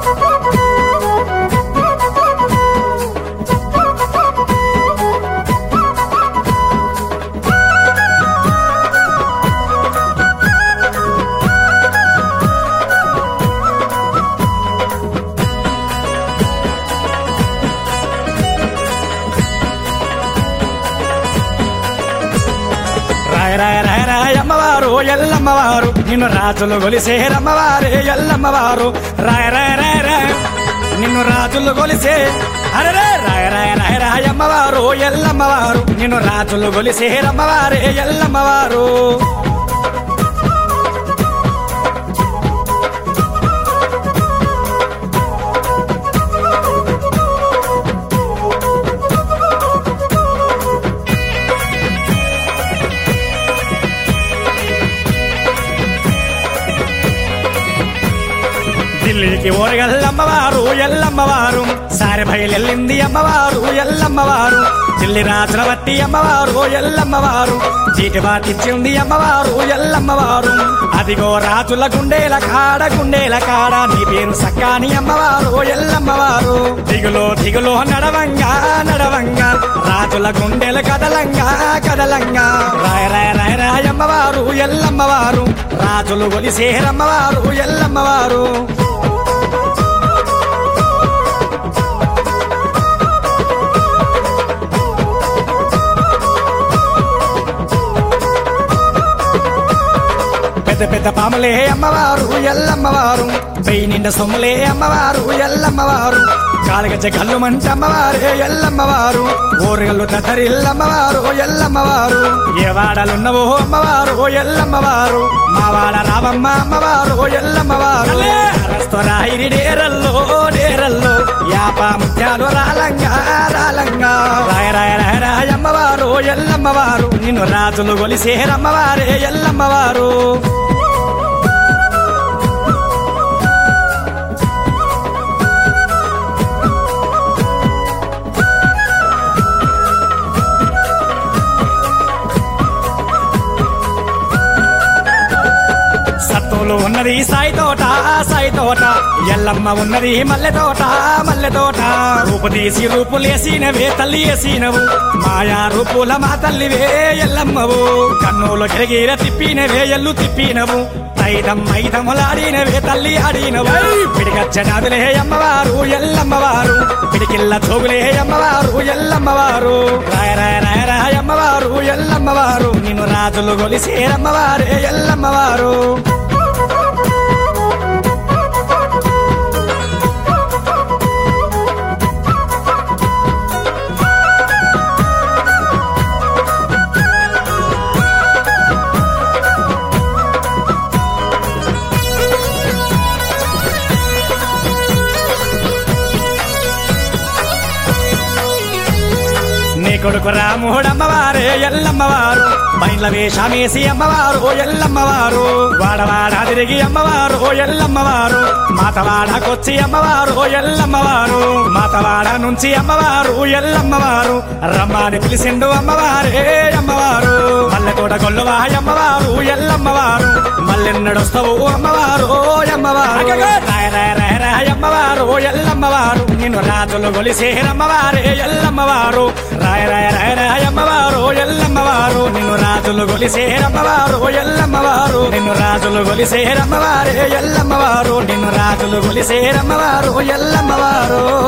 రాయ రాయ రాయ రాయ అమ్మవారు ఎల్లమ్మవారు నిన్ను రాజులు గొలిసే రమ్మవారే ఎల్లమ్మవారు రాయ రాయ రాయ రాయ నిన్ను రాజులు గొలిసే అరే రాయ రాయ రాయ రాయ అమ్మవారు ఎల్లమ్మవారు నిన్ను రాజులు గొలిసే రమ్మవారే ఎల్లమ్మవారు ఢిల్లీకి ఓరగల్లమ్మవారు ఎల్లమ్మవారు సారి బయలెళ్ళింది అమ్మవారు ఎల్లమ్మవారు ఢిల్లీ రాజుల బట్టి అమ్మవారు ఎల్లమ్మవారు చీటి బాటిచ్చింది అమ్మవారు ఎల్లమ్మవారు అదిగో రాజుల గుండేల కాడ గుండేల కాడ నీ పేరు సక్కాని అమ్మవారు ఎల్లమ్మవారు దిగులో దిగులో నడవంగా నడవంగా రాజుల గుండెల కదలంగా కదలంగా రాయ రాయ రాయ రాయమ్మవారు ఎల్లమ్మవారు రాజులు గొలిసేరమ్మవారు ఎల్లమ్మవారు పెద్ద పెద్ద పాములే అమ్మవారు ఎల్లమ్మవారు వెయ్యి నిండా సొమ్ములే అమ్మవారు ఎల్లమ్మవారు కాళగజ్జ కళ్ళు మంచి అమ్మవారే ఎల్లమ్మవారు ఊరుగల్లు తద్దరిల్లమ్మవారు ఎల్లమ్మవారు ఏ వాడలున్నవో అమ్మవారు ఎల్లమ్మవారు మా వాడ రావమ్మ అమ్మవారు ఎల్లమ్మవారు రాయిరి డేరల్లో డేరల్లో యాప ముత్యాలు రాలంగా రాలంగా రాయ రాయ రాయ రాయ అమ్మవారు ఎల్లమ్మవారు నిన్ను రాజులు గొలిసేరమ్మవారే ఎల్లమ్మవారు సత్తులు ఉన్నది సాయి తోట సాయి తోట ఎల్లమ్మ ఉన్నది మల్లె తోట మల్లె తోట రూపు తీసి రూపులేసినవే తల్లి వేసినవు మాయా రూపుల మా తల్లివే ఎల్లమ్మవు కన్నులు గిరగిర తిప్పినవే ఎల్లు తిప్పినవు ఐదం ఐదములాడినవే తల్లి ఆడినవు పిడిగచ్చనాదులే అమ్మవారు ఎల్లమ్మవారు పిడికిల్ల చోగులే అమ్మవారు ఎల్లమ్మవారు రాయ రాయ రాయ రాయ అమ్మవారు ఎల్లమ్మవారు నిన్ను రాజులు గొలిసేరమ్మవారే ఎల్లమ్మవారు నీ కొడుకు రాముడు అమ్మవారే ఎల్లమ్మవారు బయల వేషమేసి అమ్మవారు ఎల్లమ్మవారు వాడవాడ తిరిగి అమ్మవారు ఎల్లమ్మవారు మాతవాడకొచ్చి అమ్మవారు ఎల్లమ్మవారు మాతవాడ నుంచి అమ్మవారు ఎల్లమ్మవారు రమ్మని పిలిచిండు అమ్మవారే అమ్మవారు మల్లెతోట గొల్లువా అమ్మవారు ఎల్లమ్మవారు మల్లెన్నడొస్తావు అమ్మవారు అమ్మవారు రాయ రాయ రాయ రాయ అమ్మవారు ఎల్లమ్మవారు నిన్ను రాజులు గొలిసేరమ్మవారే ఎల్లమ్మవారు రాయ రాయ రాయ రాయ అమ్మవారు ఎల్లమ్మవారు నిన్ను రాజులు గొలిసేరమ్మవారు ఎల్లమ్మవారు నిన్ను రాజులు గొలిసేరమ్మవారే ఎల్లమ్మవారు నిన్ను రాజులు గొలిసేరమ్మవారు ఎల్లమ్మవారు